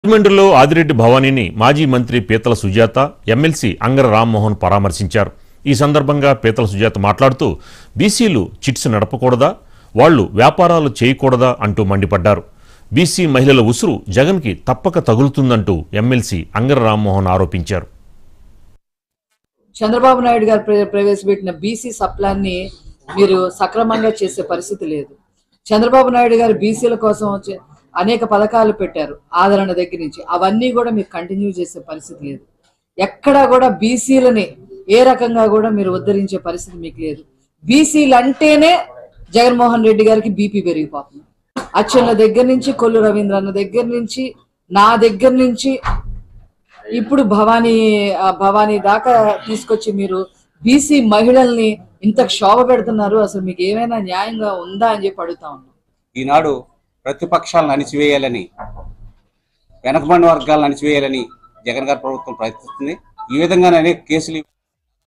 రాజమండ్రిలో ఆదిరెడ్డి భవానీని మాజీ మంత్రి పీతల సుజాత ఎమ్మెల్సీ అంగర రామ్మోహన్ పరామర్శించారు ఈ సందర్భంగా పీతల సుజాత మాట్లాడుతూ బీసీలు చిట్స్ నడపకూడదా వాళ్లు వ్యాపారాలు చేయకూడదా అంటూ మండిపడ్డారు బీసీ మహిళల ఉసురు జగన్కి తప్పక తగులుతుందంటూ ఎమ్మెల్సీ అంగర రామ్మోహన్ ఆరోపించారు చంద్రబాబు నాయుడు గారు ప్ర- ప్రవేశపెట్టిన బీసీ సప్లాన్ని మీరు సక్రమంగా చేసే పరిస్థితి లేదు చంద్రబాబు నాయుడు గారు బీసీల కోసం వచ్చే అనేక పథకాలు పెట్టారు ఆదరణ దగ్గర నుంచి అవన్నీ కూడా మీరు కంటిన్యూ చేసే పరిస్థితి లేదు ఎక్కడా కూడా బీసీలని ఏ రకంగా కూడా మీరు ఉద్ధరించే పరిస్థితి మీకు లేదు బీసీలు అంటేనే జగన్మోహన్ రెడ్డి గారికి బీపీ పెరిగిపోతుంది అచ్చెన్న దగ్గర నుంచి కొల్లు రవీంద్ర అన్న దగ్గర నుంచి నా దగ్గర నుంచి ఇప్పుడు భవానీ ఆ భవానీ దాకా తీసుకొచ్చి మీరు బీసీ మహిళల్ని ఇంత క్షోభ పెడుతున్నారు అసలు మీకు ఏమైనా న్యాయంగా ఉందా అని చెప్పి అడుగుతా ఉన్నాం ఈనాడు ప్రతిపక్షాలను అణిచివేయాలని వెనకబడిన వర్గాలను అణిచివేయాలని జగన్ గారి ప్రభుత్వం ప్రయత్నిస్తుంది ఈ విధంగానే అనేక కేసులు